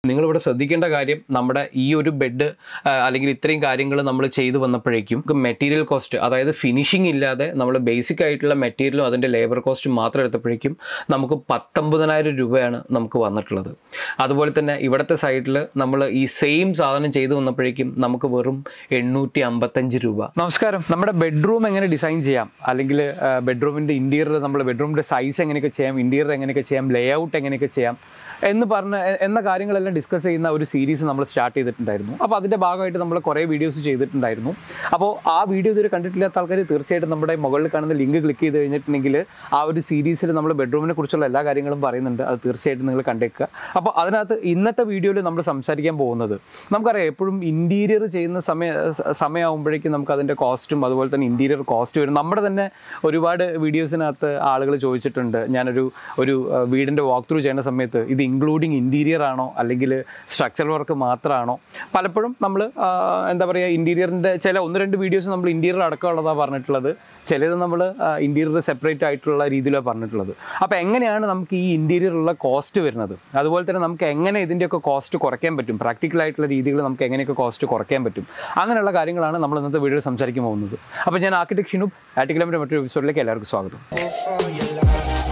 നിങ്ങളിവിടെ ശ്രദ്ധിക്കേണ്ട കാര്യം നമ്മുടെ ഈ ഒരു ബെഡ് അല്ലെങ്കിൽ ഇത്രയും കാര്യങ്ങൾ നമ്മൾ ചെയ്തു വന്നപ്പോഴേക്കും മെറ്റീരിയൽ കോസ്റ്റ് അതായത് ഫിനിഷിംഗ് ഇല്ലാതെ നമ്മൾ ബേസിക് ആയിട്ടുള്ള മെറ്റീരിയലും അതിൻ്റെ ലേബർ കോസ്റ്റും മാത്രം എടുത്തപ്പോഴേക്കും നമുക്ക് പത്തൊമ്പതിനായിരം രൂപയാണ് നമുക്ക് വന്നിട്ടുള്ളത് അതുപോലെ തന്നെ ഇവിടുത്തെ സൈഡിൽ നമ്മൾ ഈ സെയിം സാധനം ചെയ്തു വന്നപ്പോഴേക്കും നമുക്ക് വെറും എണ്ണൂറ്റി അമ്പത്തഞ്ച് രൂപ നമസ്കാരം നമ്മുടെ ബെഡ്റൂം എങ്ങനെ ഡിസൈൻ ചെയ്യാം അല്ലെങ്കിൽ ബെഡ്റൂമിൻ്റെ ഇൻറ്റീരിയർ നമ്മൾ ബെഡ്റൂമിൻ്റെ സൈസ് എങ്ങനെയൊക്കെ ചെയ്യാം ഇൻറ്റീരിയർ എങ്ങനെയൊക്കെ ചെയ്യാം ലേ ഔട്ട് എങ്ങനെയൊക്കെ ചെയ്യാം എന്ന് പറഞ്ഞ എ- എന്ന കാര്യങ്ങളെല്ലാം ഡിസ്കസ് ചെയ്യുന്ന ഒരു സീരീസ് നമ്മൾ സ്റ്റാർട്ട് ചെയ്തിട്ടുണ്ടായിരുന്നു അപ്പോൾ അതിൻ്റെ ഭാഗമായിട്ട് നമ്മൾ കുറേ വീഡിയോസ് ചെയ്തിട്ടുണ്ടായിരുന്നു അപ്പോൾ ആ വീഡിയോ ഇതുവരെ കണ്ടിട്ടില്ലാത്ത ആൾക്കാർ തീർച്ചയായിട്ടും നമ്മുടെ മുകളിൽ കാണുന്ന ലിങ്ക് ക്ലിക്ക് ചെയ്ത് കഴിഞ്ഞിട്ടുണ്ടെങ്കിൽ ആ ഒരു സീരീസിൽ നമ്മൾ ബെഡ്റൂമിനെ കുറിച്ചുള്ള എല്ലാ കാര്യങ്ങളും പറയുന്നുണ്ട് അത് തീർച്ചയായിട്ടും നിങ്ങൾ കണ്ടേക്കുക അപ്പോൾ അതിനകത്ത് ഇന്നത്തെ വീഡിയോയിൽ നമ്മൾ സംസാരിക്കാൻ പോകുന്നത് നമുക്കറിയാം എപ്പോഴും ഇൻറ്റീരിയർ ചെയ്യുന്ന സമയ സ- സമയമാകുമ്പോഴേക്കും നമുക്ക് അതിൻ്റെ കോസ്റ്റും അതുപോലെ തന്നെ ഇൻറ്റീരിയർ കോസ്റ്റ് വരും നമ്മുടെ തന്നെ ഒരുപാട് വീഡിയോസിനകത്ത് ആളുകൾ ചോദിച്ചിട്ടുണ്ട് ഞാനൊരു ഒരു ആ, വീടിൻ്റെ വാക്ക് ത്രൂ ചെയ്യുന്ന സമയത്ത് ഇത് ഇൻക്ലൂഡിങ് ഇൻറ്റീരിയർ ആണോ അല്ലെങ്കിൽ സ്ട്രക്ചർ വർക്ക് മാത്രമാണോ പലപ്പോഴും നമ്മൾ എന്താ പറയുക ഇൻറ്റീരിയറിൻ്റെ ചില ഒന്ന് രണ്ട് വീഡിയോസ് നമ്മൾ ഇൻറ്റീരിയർ അടക്കമുള്ളതാണ് പറഞ്ഞിട്ടുള്ളത് ചിലത് നമ്മൾ ഇൻറ്റീരിയർ സെപ്പറേറ്റ് ആയിട്ടുള്ള രീതിയിലാണ് പറഞ്ഞിട്ടുള്ളത് അപ്പോൾ എങ്ങനെയാണ് നമുക്ക് ഈ ഇൻറ്റീരിയറുള്ള കോസ്റ്റ് വരുന്നത് അതുപോലെ തന്നെ നമുക്ക് എങ്ങനെ ഇതിൻ്റെയൊക്കെ കോസ്റ്റ് കുറയ്ക്കാൻ പറ്റും പ്രാക്ടിക്കൽ ആയിട്ടുള്ള രീതികൾ നമുക്ക് എങ്ങനെയൊക്കെ കോസ്റ്റ് കുറയ്ക്കാൻ പറ്റും അങ്ങനെയുള്ള കാര്യങ്ങളാണ് നമ്മൾ ഇന്നത്തെ വീഡിയോ സംസാരിക്കാൻ പോകുന്നത് അപ്പോൾ ഞാൻ ആർക്കിടെക്ട് ഷിനു ആർട്ടിക്കലമിൻ്റെ മറ്റൊരു എപ്പിസോഡിലേക്ക് എല്ലാവർക്കും സ്വാഗതം for your love.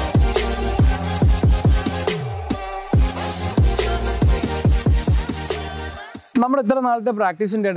നമ്മുടെ ഇത്ര നാളത്തെ പ്രാക്ടീസിൻ്റെ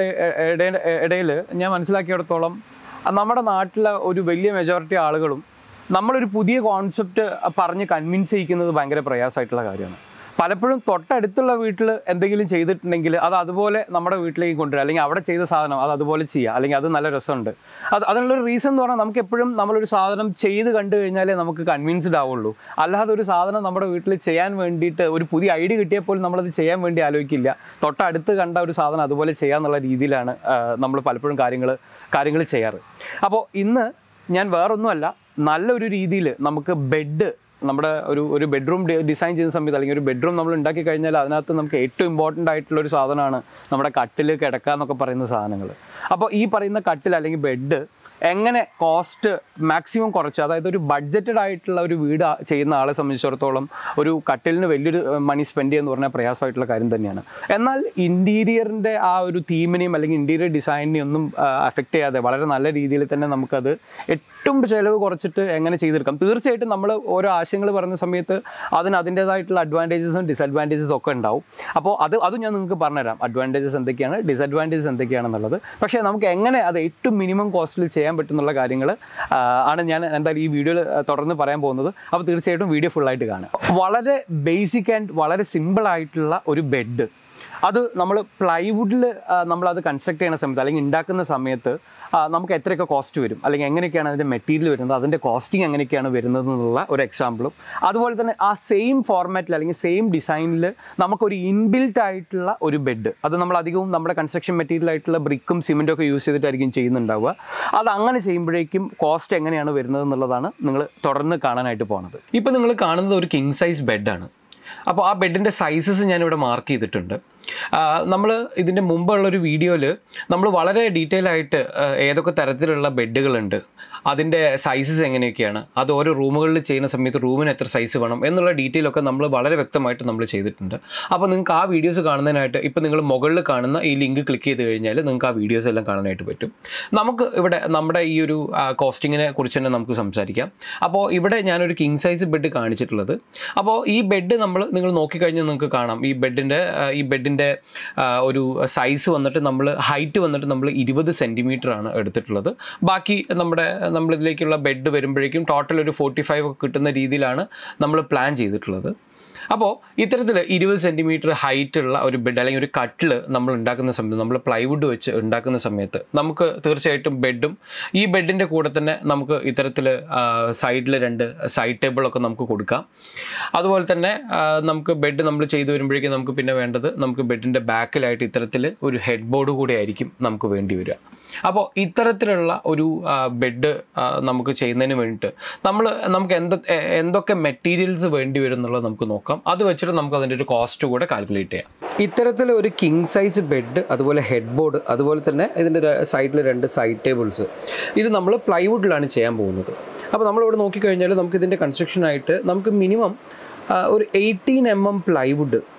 ഇടയിൽ ഞാൻ മനസ്സിലാക്കിയിടത്തോളം നമ്മുടെ നാട്ടിലെ ഒരു വലിയ മെജോറിറ്റി ആളുകളും നമ്മളൊരു പുതിയ കോൺസെപ്റ്റ് പറഞ്ഞ് കൺവിൻസ് ചെയ്യിക്കുന്നത് ഭയങ്കര പ്രയാസമായിട്ടുള്ള കാര്യമാണ് പലപ്പോഴും തൊട്ടടുത്തുള്ള വീട്ടിൽ എന്തെങ്കിലും ചെയ്തിട്ടുണ്ടെങ്കിൽ അത് അതുപോലെ നമ്മുടെ വീട്ടിലേക്ക് കൊണ്ടുവരിക അല്ലെങ്കിൽ അവിടെ ചെയ്ത സാധനം അത് അതുപോലെ ചെയ്യുക അല്ലെങ്കിൽ അത് നല്ല രസമുണ്ട് അത് അതിനുള്ളൊരു റീസൺ എന്ന് പറഞ്ഞാൽ നമുക്ക് എപ്പോഴും നമ്മളൊരു സാധനം ചെയ്ത് കണ്ടു കഴിഞ്ഞാലേ നമുക്ക് കൺവിൻസ്ഡ് ആവുള്ളൂ അല്ലാതെ ഒരു സാധനം നമ്മുടെ വീട്ടിൽ ചെയ്യാൻ വേണ്ടിയിട്ട് ഒരു പുതിയ ഐഡിയ കിട്ടിയപ്പോൾ നമ്മളത് ചെയ്യാൻ വേണ്ടി ആലോചിക്കില്ല തൊട്ടടുത്ത് കണ്ട ഒരു സാധനം അതുപോലെ ചെയ്യാന്നുള്ള രീതിയിലാണ് നമ്മൾ പലപ്പോഴും കാര്യങ്ങൾ കാര്യങ്ങൾ ചെയ്യാറ് അപ്പോൾ ഇന്ന് ഞാൻ വേറൊന്നുമല്ല നല്ലൊരു രീതിയിൽ നമുക്ക് ബെഡ് നമ്മുടെ ഒരു ഒരു ബെഡ്റൂം ഡിസൈൻ ചെയ്യുന്ന സമയത്ത് അല്ലെങ്കിൽ ഒരു ബെഡ്റൂം നമ്മൾ ഉണ്ടാക്കി കഴിഞ്ഞാൽ അതിനകത്ത് നമുക്ക് ഏറ്റവും ഇമ്പോർട്ടൻ്റ് ആയിട്ടുള്ള ഒരു സാധനമാണ് നമ്മുടെ കട്ടിൽ കിടക്കുക എന്നൊക്കെ പറയുന്ന സാധനങ്ങൾ അപ്പോൾ ഈ പറയുന്ന കട്ടിൽ അല്ലെങ്കിൽ ബെഡ് എങ്ങനെ കോസ്റ്റ് മാക്സിമം കുറച്ച് അതായത് ഒരു ബഡ്ജറ്റഡ് ആയിട്ടുള്ള ഒരു വീട് ആ- ചെയ്യുന്ന ആളെ സംബന്ധിച്ചിടത്തോളം ഒരു കട്ടിലിന് വലിയൊരു മണി സ്പെൻഡ് ചെയ്യുക എന്ന് പറഞ്ഞാൽ പ്രയാസമായിട്ടുള്ള കാര്യം തന്നെയാണ് എന്നാൽ ഇൻറ്റീരിയറിൻ്റെ ആ ഒരു തീമിനെയും അല്ലെങ്കിൽ ഇൻറ്റീരിയർ ഡിസൈനിനെയും ഒന്നും അഫക്റ്റ് ചെയ്യാതെ വളരെ നല്ല രീതിയിൽ തന്നെ നമുക്കത് ഏറ്റവും ചിലവ് കുറച്ചിട്ട് എങ്ങനെ ചെയ്തെടുക്കാം തീർച്ചയായിട്ടും നമ്മൾ ഓരോ ആശയങ്ങൾ പറയുന്ന സമയത്ത് അതിന് അതിൻ്റേതായിട്ടുള്ള അഡ്വാൻറ്റേജസും ഡിസഡ്വാൻറ്റേജസും ഒക്കെ ഉണ്ടാവും അപ്പോൾ അത് അതും ഞാൻ നിങ്ങൾക്ക് പറഞ്ഞുതരാം അഡ്വാൻറ്റേജസ് എന്തൊക്കെയാണ് ഡിസഡ്വാൻറ്റേജസ് എന്തൊക്കെയാണെന്നുള്ളത് പക്ഷേ നമുക്ക് എങ്ങനെ അത് ഏറ്റവും മിനിമം കോസ്റ്റിൽ ചെയ്യാൻ പറ്റുന്നുള്ള കാര്യങ്ങൾ ആണ് ഞാൻ എന്തായാലും ഈ വീഡിയോയിൽ തുടർന്ന് പറയാൻ പോകുന്നത് അപ്പോൾ തീർച്ചയായിട്ടും വീഡിയോ ഫുള്ളായിട്ട് കാണാം വളരെ ബേസിക് ആൻഡ് വളരെ സിമ്പിൾ ആയിട്ടുള്ള ഒരു ബെഡ് അത് നമ്മൾ പ്ലൈവുഡിൽ നമ്മളത് കൺസ്ട്രക്ട് ചെയ്യുന്ന സമയത്ത് അല്ലെങ്കിൽ ഉണ്ടാക്കുന്ന സമയത്ത് ആ, നമുക്ക് എത്രയൊക്കെ കോസ്റ്റ് വരും അല്ലെങ്കിൽ എങ്ങനെയൊക്കെയാണ് അതിൻ്റെ മെറ്റീരിയൽ വരുന്നത് അതിൻ്റെ കോസ്റ്റിംഗ് എങ്ങനെയൊക്കെയാണ് വരുന്നത് എന്നുള്ള ഒരു എക്സാമ്പിളും അതുപോലെ തന്നെ ആ സെയിം ഫോർമാറ്റിൽ അല്ലെങ്കിൽ സെയിം ഡിസൈനിൽ നമുക്കൊരു ഇൻബിൽറ്റ് ആയിട്ടുള്ള ഒരു ബെഡ് അത് നമ്മൾ അധികവും നമ്മുടെ കൺസ്ട്രക്ഷൻ മെറ്റീരിയൽ ആയിട്ടുള്ള ബ്രിക്കും സിമെൻറ്റും ഒക്കെ യൂസ് ചെയ്തിട്ടായിരിക്കും ചെയ്യുന്നുണ്ടാവുക അത് അങ്ങനെ ചെയ്യുമ്പോഴേക്കും കോസ്റ്റ് എങ്ങനെയാണ് വരുന്നത് എന്നുള്ളതാണ് നിങ്ങൾ തുടർന്ന് കാണാനായിട്ട് പോകുന്നത് ഇപ്പോൾ നിങ്ങൾ കാണുന്നത് ഒരു കിങ് സൈസ് ബെഡാണ് അപ്പോൾ ആ ബെഡിൻ്റെ സൈസസ് ഞാനിവിടെ മാർക്ക് ചെയ്തിട്ടുണ്ട് നമ്മൾ ഇതിൻ്റെ മുമ്പുള്ള ഒരു വീഡിയോയിൽ നമ്മൾ വളരെ ഡീറ്റെയിൽ ആയിട്ട് ആ, ഏതൊക്കെ തരത്തിലുള്ള ബെഡുകളുണ്ട് അതിൻ്റെ സൈസസ് എങ്ങനെയൊക്കെയാണ് അത് ഓരോ റൂമുകളിൽ ചെയ്യുന്ന സമയത്ത് റൂമിന് എത്ര സൈസ് വേണം എന്നുള്ള ഡീറ്റെയിൽ ഒക്കെ നമ്മൾ വളരെ വ്യക്തമായിട്ട് നമ്മൾ ചെയ്തിട്ടുണ്ട് അപ്പോൾ നിങ്ങൾക്ക് ആ വീഡിയോസ് കാണുന്നതിനായിട്ട് ഇപ്പോൾ നിങ്ങൾ മുകളിൽ കാണുന്ന ഈ ലിങ്ക് ക്ലിക്ക് ചെയ്ത് കഴിഞ്ഞാൽ നിങ്ങൾക്ക് ആ വീഡിയോസ് എല്ലാം കാണാനായിട്ട് പറ്റും നമുക്ക് ഇവിടെ നമ്മുടെ ഈ ഒരു കോസ്റ്റിങ്ങിനെ കുറിച്ച് തന്നെ നമുക്ക് സംസാരിക്കാം അപ്പോൾ ഇവിടെ ഞാനൊരു കിങ് സൈസ് ബെഡ് കാണിച്ചിട്ടുള്ളത് അപ്പോൾ ഈ ബെഡ് നമ്മൾ നിങ്ങൾ നോക്കിക്കഴിഞ്ഞാൽ നിങ്ങൾക്ക് കാണാം ഈ ബെഡിൻ്റെ ഈ ബെഡിൻ്റെ ഒരു സൈസ് വന്നിട്ട് നമ്മൾ ഹൈറ്റ് വന്നിട്ട് നമ്മൾ ഇരുപത് സെൻറ്റിമീറ്റർ ആണ് എടുത്തിട്ടുള്ളത് ബാക്കി നമ്മുടെ നമ്മളിതിലേക്കുള്ള ബെഡ് വരുമ്പോഴേക്കും ടോട്ടൽ ഒരു ഫോർട്ടി ഫൈവ് ഒക്കെ കിട്ടുന്ന രീതിയിലാണ് നമ്മൾ പ്ലാൻ ചെയ്തിട്ടുള്ളത് അപ്പോൾ ഇത്തരത്തിൽ ഇരുപത് സെൻറ്റിമീറ്റർ ഹൈറ്റ് ഉള്ള ഒരു ബെഡ് അല്ലെങ്കിൽ ഒരു കട്ടിൽ നമ്മൾ ഉണ്ടാക്കുന്ന സമയത്ത് നമ്മൾ പ്ലൈവുഡ് വെച്ച് ഉണ്ടാക്കുന്ന സമയത്ത് നമുക്ക് തീർച്ചയായിട്ടും ബെഡും ഈ ബെഡിൻ്റെ കൂടെ തന്നെ നമുക്ക് ഇത്തരത്തിൽ സൈഡിൽ രണ്ട് സൈഡ് ടേബിളൊക്കെ നമുക്ക് കൊടുക്കാം അതുപോലെ തന്നെ ആ, നമുക്ക് ബെഡ് നമ്മൾ ചെയ്തു വരുമ്പോഴേക്കും നമുക്ക് പിന്നെ വേണ്ടത് നമുക്ക് ബെഡിൻ്റെ ബാക്കിലായിട്ട് ഇത്തരത്തിൽ ഒരു ഹെഡ് ബോർഡ് കൂടെ ആയിരിക്കും നമുക്ക് വേണ്ടി വരിക അപ്പോൾ ഇത്തരത്തിലുള്ള ഒരു ബെഡ് നമുക്ക് ചെയ്യുന്നതിന് വേണ്ടിയിട്ട് നമ്മൾ നമുക്ക് എന്ത് എ- എന്തൊക്കെ മെറ്റീരിയൽസ് വേണ്ടി വരും എന്നുള്ളത് നമുക്ക് നോക്കാം അത് വെച്ചിട്ട് നമുക്ക് അതിൻ്റെ ഒരു കോസ്റ്റ് കൂടെ കാൽക്കുലേറ്റ് ചെയ്യാം ഇത്തരത്തിൽ ഒരു കിങ് സൈസ് ബെഡ് അതുപോലെ ഹെഡ് ബോർഡ് അതുപോലെ തന്നെ ഇതിൻ്റെ സൈഡിൽ രണ്ട് സൈഡ് ടേബിൾസ് ഇത് നമ്മൾ പ്ലൈവുഡിലാണ് ചെയ്യാൻ പോകുന്നത് അപ്പോൾ നമ്മളിവിടെ നോക്കിക്കഴിഞ്ഞാൽ നമുക്ക് ഇതിൻ്റെ കൺസ്ട്രക്ഷനായിട്ട് നമുക്ക് മിനിമം ഒരു എയ്റ്റീൻ എം എം പ്ലൈവുഡ്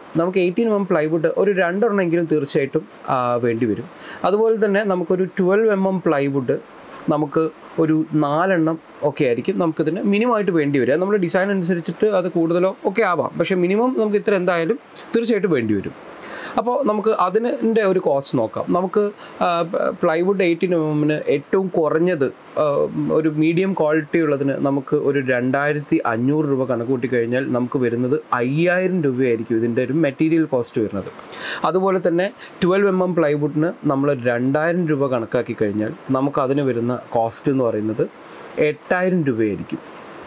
നമുക്ക് എയ്റ്റീൻ എം എം പ്ലൈവുഡ് ഒരു രണ്ടെണ്ണമെങ്കിലും തീർച്ചയായിട്ടും ആ, വേണ്ടി വരും അതുപോലെ തന്നെ നമുക്കൊരു ട്വൽവ് എം എം പ്ലൈവുഡ് നമുക്ക് ഒരു നാലെണ്ണം ഒക്കെ ആയിരിക്കും നമുക്കിതിന് മിനിമം ആയിട്ട് വേണ്ടി വരിക നമ്മുടെ ഡിസൈൻ അനുസരിച്ചിട്ട് അത് കൂടുതലോ ഒക്കെ ആവാം പക്ഷേ മിനിമം നമുക്ക് ഇത്ര എന്തായാലും തീർച്ചയായിട്ടും വേണ്ടി വരും അപ്പോൾ നമുക്ക് അതിൻ്റെ ഒരു കോസ്റ്റ് നോക്കാം നമുക്ക് പ്ലൈവുഡ് എയ്റ്റീൻ എം എമ്മിന് ഏറ്റവും കുറഞ്ഞത് ആ, ഒരു മീഡിയം ക്വാളിറ്റി ഉള്ളതിന് നമുക്ക് ഒരു രണ്ടായിരത്തി അഞ്ഞൂറ് രൂപ കണക്ക് കൂട്ടി കഴിഞ്ഞാൽ നമുക്ക് വരുന്നത് അയ്യായിരം രൂപയായിരിക്കും ഇതിൻ്റെ ഒരു മെറ്റീരിയൽ കോസ്റ്റ് വരുന്നത് അതുപോലെ തന്നെ ട്വൽവ് എം എം പ്ലൈവുഡിന് നമ്മൾ രണ്ടായിരം രൂപ കണക്കാക്കി കഴിഞ്ഞാൽ നമുക്ക് അതിന് വരുന്ന കോസ്റ്റ് എന്ന് പറയുന്നത് എട്ടായിരം രൂപയായിരിക്കും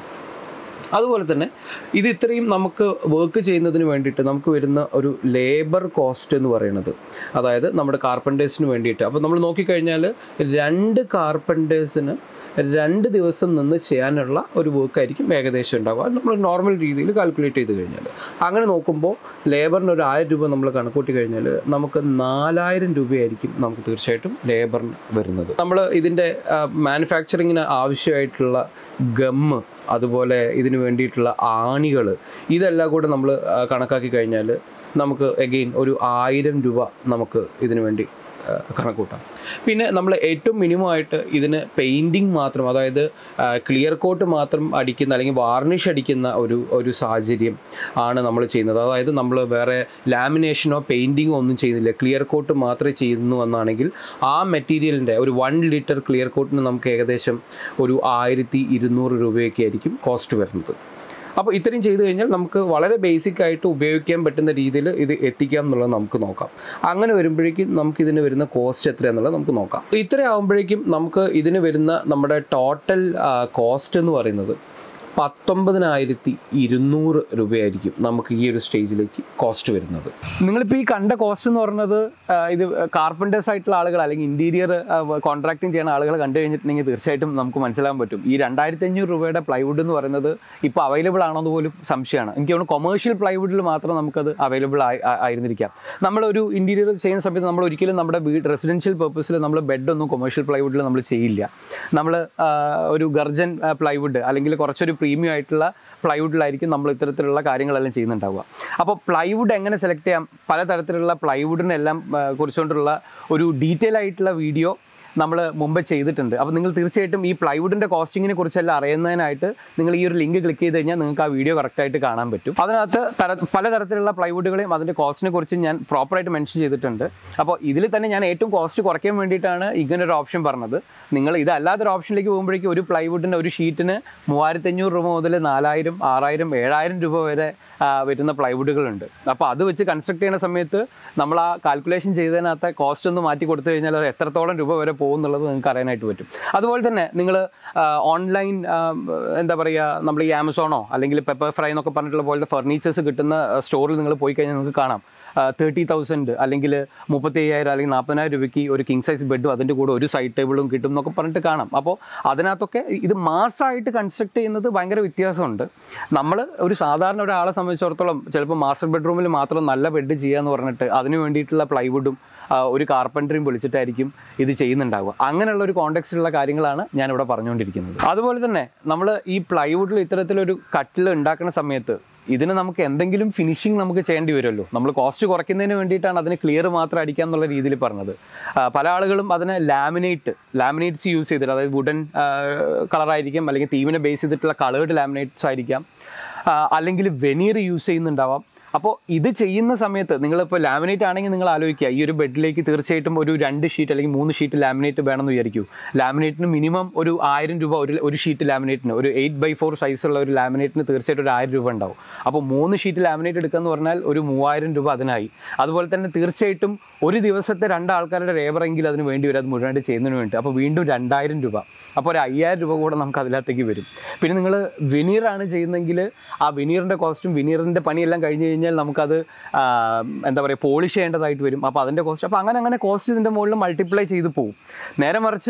അതുപോലെ തന്നെ ഇത് ഇത്രയും നമുക്ക് വർക്ക് ചെയ്യുന്നതിന് വേണ്ടിയിട്ട് നമുക്ക് വരുന്ന ഒരു ലേബർ കോസ്റ്റ് എന്ന് പറയുന്നത് അതായത് നമ്മുടെ കാർപ്പൻറ്റേഴ്സിന് വേണ്ടിയിട്ട് അപ്പോൾ നമ്മൾ നോക്കിക്കഴിഞ്ഞാൽ രണ്ട് കാർപ്പൻറ്റേഴ്സിന് രണ്ട് ദിവസം നിന്ന് ചെയ്യാനുള്ള ഒരു വർക്കായിരിക്കും ഏകദേശം ഉണ്ടാവുക അത് നമ്മൾ നോർമൽ രീതിയിൽ കാൽക്കുലേറ്റ് ചെയ്ത് കഴിഞ്ഞാൽ അങ്ങനെ നോക്കുമ്പോൾ ലേബറിന് ഒരു ആയിരം രൂപ നമ്മൾ കണക്കൂട്ടി കഴിഞ്ഞാൽ നമുക്ക് നാലായിരം രൂപയായിരിക്കും നമുക്ക് തീർച്ചയായിട്ടും ലേബറിന് വരുന്നത് നമ്മൾ ഇതിൻ്റെ മാനുഫാക്ചറിങ്ങിന് ആവശ്യമായിട്ടുള്ള ഗമ്മ് അതുപോലെ ഇതിന് വേണ്ടിയിട്ടുള്ള ആണികൾ ഇതെല്ലാം കൂടെ നമ്മൾ കണക്കാക്കി കഴിഞ്ഞാൽ നമുക്ക് എഗെയിൻ ഒരു ആയിരം രൂപ നമുക്ക് ഇതിന് വേണ്ടി ആ, കണക്കൂട്ടാം പിന്നെ നമ്മൾ ഏറ്റവും മിനിമം ആയിട്ട് ഇതിന് പെയിൻറ്റിങ് മാത്രം അതായത് ക്ലിയർ കോട്ട് മാത്രം അടിക്കുന്ന അല്ലെങ്കിൽ വാർണിഷ് അടിക്കുന്ന ഒരു ഒരു സാഹചര്യം ആണ് നമ്മൾ ചെയ്യുന്നത് അതായത് നമ്മൾ വേറെ ലാമിനേഷനോ പെയിൻറ്റിങ്ങോ ഒന്നും ചെയ്യുന്നില്ല ക്ലിയർ കോട്ട് മാത്രമേ ചെയ്യുന്നു എന്നാണെങ്കിൽ ആ മെറ്റീരിയലിൻ്റെ ഒരു വൺ ലിറ്റർ ക്ലിയർ കോട്ടിന് നമുക്ക് ഏകദേശം ഒരു ആയിരത്തി ഇരുന്നൂറ് രൂപയൊക്കെ ആയിരിക്കും കോസ്റ്റ് വരുന്നത് അപ്പോൾ ഇത്രയും ചെയ്തു കഴിഞ്ഞാൽ നമുക്ക് വളരെ ബേസിക് ആയിട്ട് ഉപയോഗിക്കാൻ പറ്റുന്ന രീതിയിൽ ഇത് എത്തിക്കാം എന്നുള്ളത് നമുക്ക് നോക്കാം അങ്ങനെ വരുമ്പോഴേക്കും നമുക്ക് ഇതിന് വരുന്ന കോസ്റ്റ് എത്രയാണെന്നുള്ളത് നമുക്ക് നോക്കാം ഇത്ര ആകുമ്പോഴേക്കും നമുക്ക് ഇതിന് വരുന്ന നമ്മുടെ ടോട്ടൽ കോസ്റ്റ് എന്ന് പറയുന്നത് പത്തൊമ്പതിനായിരത്തി ഇരുന്നൂറ് രൂപയായിരിക്കും നമുക്ക് ഈ ഒരു സ്റ്റേജിലേക്ക് കോസ്റ്റ് വരുന്നത് നിങ്ങളിപ്പോൾ ഈ കണ്ട കോസ്റ്റ് എന്ന് പറയുന്നത് ആ, ഇത് കാർപ്പൻറ്റേഴ്സ് ആയിട്ടുള്ള ആളുകൾ അല്ലെങ്കിൽ ഇൻറ്റീരിയർ കോൺട്രാക്ടിങ് ചെയ്യുന്ന ആളുകൾ കണ്ടു കഴിഞ്ഞിട്ടുണ്ടെങ്കിൽ തീർച്ചയായിട്ടും നമുക്ക് മനസ്സിലാക്കാൻ പറ്റും ഈ രണ്ടായിരത്തി അഞ്ഞൂറ് രൂപയുടെ പ്ലൈവുഡ് എന്ന് പറയുന്നത് ഇപ്പോൾ അവൈലബിൾ ആണോ എന്ന് പോലും സംശയമാണ് എനിക്ക് തോന്നുന്നു കൊമേഴ്ഷ്യൽ പ്ലൈവുഡിൽ മാത്രം നമുക്കത് അവൈലബിൾ ആയി ആ- ആയിരുന്നിരിക്കാം നമ്മളൊരു ഇൻറ്റീരിയർ ചെയ്യുന്ന സമയത്ത് നമ്മൾ ഒരിക്കലും നമ്മുടെ വീട് റെസിഡൻഷ്യൽ പർപ്പസിൽ നമ്മൾ ബെഡൊന്നും കൊമേഴ്ഷ്യൽ പ്ലൈവുഡിൽ നമ്മൾ ചെയ്യില്ല നമ്മൾ ഒരു ഗർജൻ പ്ലൈവുഡ് അല്ലെങ്കിൽ കുറച്ചൊരു പ്രീമിയം ആയിട്ടുള്ള പ്ലൈവുഡിലായിരിക്കും നമ്മൾ ഇത്തരത്തിലുള്ള കാര്യങ്ങളെല്ലാം ചെയ്യുന്നുണ്ടാവുക അപ്പോൾ പ്ലൈവുഡ് എങ്ങനെ സെലക്ട് ചെയ്യാം പലതരത്തിലുള്ള പ്ലൈവുഡിനെല്ലാം ആ, കുറിച്ചുകൊണ്ടുള്ള ഒരു ഡീറ്റെയിൽ ആയിട്ടുള്ള വീഡിയോ നമ്മൾ മുമ്പ് ചെയ്തിട്ടുണ്ട് അപ്പോൾ നിങ്ങൾ തീർച്ചയായിട്ടും ഈ പ്ലൈവുഡിൻ്റെ കോസ്റ്റിങ്ങിനെ കുറിച്ചെല്ലാം അറിയുന്നതിനായിട്ട് നിങ്ങൾ ഈ ഒരു ലിങ്ക് ക്ലിക്ക് ചെയ്ത് കഴിഞ്ഞാൽ നിങ്ങൾക്ക് ആ വീഡിയോ കറക്റ്റായിട്ട് കാണാൻ പറ്റും അതിനകത്ത് തര പലതരത്തിലുള്ള പ്ലൈവുഡുകളെയും അതിൻ്റെ കോസ്റ്റിനെ കുറിച്ച് ഞാൻ പ്രോപ്പറായിട്ട് മെൻഷൻ ചെയ്തിട്ടുണ്ട് അപ്പോൾ ഇതിൽ തന്നെ ഞാൻ ഏറ്റവും കോസ്റ്റ് കുറയ്ക്കാൻ വേണ്ടിയിട്ടാണ് ഇങ്ങനൊരു ഓപ്ഷൻ പറഞ്ഞത് നിങ്ങൾ ഇതല്ലാത്തൊരു ഓപ്ഷനിലേക്ക് പോകുമ്പോഴേക്കും ഒരു പ്ലൈവുഡിൻ്റെ ഒരു ഷീറ്റിന് മൂവായിരത്തഞ്ഞൂറ് രൂപ മുതൽ നാലായിരം ആറായിരം ഏഴായിരം രൂപ വരെ ആ, വരുന്ന പ്ലൈവുഡുകളുണ്ട് അപ്പോൾ അത് വെച്ച് കൺസ്ട്രക്ട് ചെയ്യുന്ന സമയത്ത് നമ്മൾ ആ കാൽക്കുലേഷൻ ചെയ്തതിനകത്ത് കോസ്റ്റ് ഒന്ന് മാറ്റി കൊടുത്തു കഴിഞ്ഞാൽ അത് എത്രത്തോളം രൂപ വരെ പോകും എന്നുള്ളത് നിങ്ങൾക്ക് അറിയാനായിട്ട് പറ്റും അതുപോലെ തന്നെ നിങ്ങൾ ഓൺലൈൻ എന്താ പറയുക നമ്മൾ ഈ ആമസോണോ അല്ലെങ്കിൽ പെപ്പർ ഫ്രൈ എന്നൊക്കെ പറഞ്ഞിട്ടുള്ള പോലത്തെ ഫർണിച്ചേഴ്സ് കിട്ടുന്ന സ്റ്റോറിൽ നിങ്ങൾ പോയി കഴിഞ്ഞാൽ നിങ്ങൾക്ക് കാണാം തേർട്ടി തൗസൻഡ് അല്ലെങ്കിൽ മുപ്പത്തി അയ്യായിരം അല്ലെങ്കിൽ നാൽപ്പതിനായിരം രൂപയ്ക്ക് ഒരു കിങ് സൈസ് ബെഡും അതിൻ്റെ കൂടെ ഒരു സൈഡ് ടേബിളും കിട്ടും എന്നൊക്കെ പറഞ്ഞിട്ട് കാണാം അപ്പോൾ അതിനകത്തൊക്കെ ഇത് മാസമായിട്ട് കൺസ്ട്രക്ട് ചെയ്യുന്നത് ഭയങ്കര വ്യത്യാസമുണ്ട് നമ്മൾ ഒരു സാധാരണ ഒരാളെ സംബന്ധിച്ചിടത്തോളം ചിലപ്പോൾ മാസ്റ്റർ ബെഡ്റൂമിൽ മാത്രം നല്ല ബെഡ് ചെയ്യാന്ന് പറഞ്ഞിട്ട് അതിന് വേണ്ടിയിട്ടുള്ള പ്ലൈവുഡും ഒരു കാർപ്പൻറ്ററിയും വിളിച്ചിട്ടായിരിക്കും ഇത് ചെയ്യുന്നുണ്ടാവുക അങ്ങനെയുള്ള ഒരു കോണ്ടെക്സ്റ്റിലുള്ള കാര്യങ്ങളാണ് ഞാനിവിടെ പറഞ്ഞുകൊണ്ടിരിക്കുന്നത് അതുപോലെ തന്നെ നമ്മൾ ഈ പ്ലൈവുഡിൽ ഇത്തരത്തിലൊരു കട്ടിൽ ഉണ്ടാക്കുന്ന സമയത്ത് ഇതിന് നമുക്ക് എന്തെങ്കിലും ഫിനിഷിങ് നമുക്ക് ചെയ്യേണ്ടി വരുമല്ലോ നമ്മൾ കോസ്റ്റ് കുറയ്ക്കുന്നതിന് വേണ്ടിയിട്ടാണ് അതിന് ക്ലിയർ മാത്രം അടിക്കുക എന്നുള്ള രീതിയിൽ പറഞ്ഞത് ആ, പല ആളുകളും അതിന് ലാമിനേറ്റ് ലാമിനേറ്റ്സ് യൂസ് ചെയ്തിട്ട് അതായത് വുഡൻ കളറായിരിക്കും അല്ലെങ്കിൽ തീമിനെ ബേസ് ചെയ്തിട്ടുള്ള കളേർഡ് ലാമിനേറ്റ്സ് ആയിരിക്കാം ആ, അല്ലെങ്കിൽ വെനീർ യൂസ് ചെയ്യുന്നുണ്ടാവാം അപ്പോൾ ഇത് ചെയ്യുന്ന സമയത്ത് നിങ്ങളിപ്പോൾ ലാമിനേറ്റ് ആണെങ്കിൽ നിങ്ങൾ ആലോചിക്കുക ഈ ഒരു ബെഡിലേക്ക് തീർച്ചയായിട്ടും ഒരു രണ്ട് ഷീറ്റ് അല്ലെങ്കിൽ മൂന്ന് ഷീറ്റ് ലാമിനേറ്റ് വേണമെന്ന് വിചാരിക്കൂ ലാമിനേറ്റിന് മിനിമം ഒരു ആയിരം രൂപ ഒരു ഒരു ഷീറ്റ് ലാമിനേറ്റിന് ഒരു എയ്റ്റ് ബൈ ഫോർ സൈസുള്ള ഒരു ലാമിനേറ്റിന് തീർച്ചയായിട്ടും ഒരു ആയിരം രൂപ ഉണ്ടാവും അപ്പോൾ മൂന്ന് ഷീറ്റ് ലാമിനേറ്റ് എടുക്കുക എന്ന് പറഞ്ഞാൽ ഒരു മൂവായിരം രൂപ അതിനായി അതുപോലെ തന്നെ തീർച്ചയായിട്ടും ഒരു ദിവസത്തെ രണ്ട് ആൾക്കാരുടെ ലേബറെങ്കിലും അതിന് വേണ്ടി വരും അത് മുഴുവനായിട്ട് ചെയ്യുന്നതിന് വേണ്ടി അപ്പോൾ വീണ്ടും രണ്ടായിരം രൂപ അപ്പോൾ ഒരു അയ്യായിരം രൂപ കൂടെ നമുക്ക് അതിനകത്തേക്ക് വരും പിന്നെ നിങ്ങൾ വെനീറാണ് ചെയ്യുന്നതെങ്കിൽ ആ വെനീറിൻ്റെ കോസ്റ്റും വെനീറിൻ്റെ പണിയെല്ലാം കഴിഞ്ഞ് കഴിഞ്ഞാൽ നമുക്കത് ആ, എന്താ പറയുക പോളിഷ് ചെയ്യേണ്ടതായിട്ട് വരും അപ്പോൾ അതിൻ്റെ കോസ്റ്റ് അപ്പോൾ അങ്ങനെ അങ്ങനെ കോസ്റ്റ് ഇതിൻ്റെ മുകളിൽ മൾട്ടിപ്ലൈ ചെയ്ത് പോകും നേരെ മറിച്ച്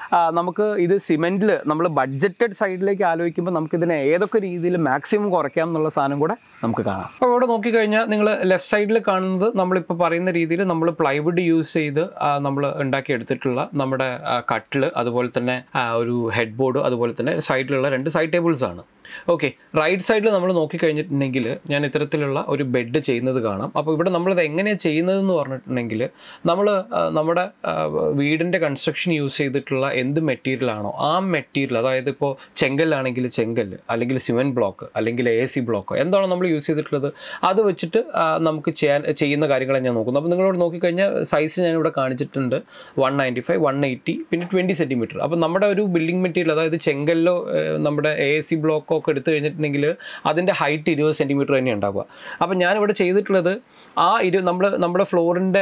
ആ, നമുക്ക് ഇത് സിമെൻറ്റിൽ നമ്മൾ ബഡ്ജറ്റഡ് സൈഡിലേക്ക് ആലോചിക്കുമ്പോൾ നമുക്കിതിനെ ഏതൊക്കെ രീതിയിൽ മാക്സിമം കുറയ്ക്കാം എന്നുള്ള സാധനം കൂടെ നമുക്ക് കാണാം അപ്പോൾ ഇവിടെ നോക്കിക്കഴിഞ്ഞാൽ നിങ്ങൾ ലെഫ്റ്റ് സൈഡിൽ കാണുന്നത് നമ്മളിപ്പോൾ പറയുന്ന രീതിയിൽ നമ്മൾ പ്ലൈവുഡ് യൂസ് ചെയ്ത് നമ്മൾ ഉണ്ടാക്കിയെടുത്തിട്ടുള്ള നമ്മുടെ കട്ടിൽ അതുപോലെ തന്നെ ആ, ഒരു ഹെഡ് ബോർഡ് അതുപോലെ തന്നെ സൈഡിലുള്ള രണ്ട് സൈഡ് ടേബിൾസ് ആണ് ഓക്കെ റൈറ്റ് സൈഡിൽ നമ്മൾ നോക്കിക്കഴിഞ്ഞിട്ടുണ്ടെങ്കിൽ ഞാൻ ഇത്തരത്തിലുള്ള ഒരു ബെഡ് ചെയ്യുന്നത് കാണാം അപ്പോൾ ഇവിടെ നമ്മളത് എങ്ങനെയാണ് ചെയ്യുന്നതെന്ന് പറഞ്ഞിട്ടുണ്ടെങ്കിൽ നമ്മൾ നമ്മുടെ ആ, വീടിൻ്റെ കൺസ്ട്രക്ഷൻ യൂസ് ചെയ്തിട്ടുള്ള എന്ത് മെറ്റീരിയൽ ആണോ ആ മെറ്റീരിയൽ അതായത് ഇപ്പോൾ ചെങ്കല്ലാണെങ്കിൽ ചെങ്കല്ല് അല്ലെങ്കിൽ സിമെൻറ്റ് ബ്ലോക്ക് അല്ലെങ്കിൽ എ സി ബ്ലോക്ക് എന്താണോ നമ്മൾ യൂസ് ചെയ്തിട്ടുള്ളത് അത് വെച്ചിട്ട് ആ, നമുക്ക് ചെയ്യാൻ ചെയ്യുന്ന കാര്യങ്ങളെ ഞാൻ നോക്കുന്നു അപ്പോൾ നിങ്ങളോട് നോക്കിക്കഴിഞ്ഞാൽ സൈസ് ഞാനിവിടെ കാണിച്ചിട്ടുണ്ട് one ninety five one eighty പിന്നെ ട്വൻറ്റി സെൻറ്റിമീറ്റർ അപ്പോൾ നമ്മുടെ ഒരു ബിൽഡിംഗ് മെറ്റീരിയൽ അതായത് ചെങ്കല്ലോ ഏഹ്, നമ്മുടെ എ സി ബ്ലോക്കോ ഒക്കെ എടുത്തു കഴിഞ്ഞിട്ടുണ്ടെങ്കിൽ അതിൻ്റെ ഹൈറ്റ് ഇരുപത് സെൻറ്റിമീറ്റർ തന്നെ ഉണ്ടാവുക അപ്പോൾ ഞാനിവിടെ ചെയ്തിട്ടുള്ളത് ആ ഇരു നമ്മൾ നമ്മുടെ ഫ്ലോറിൻ്റെ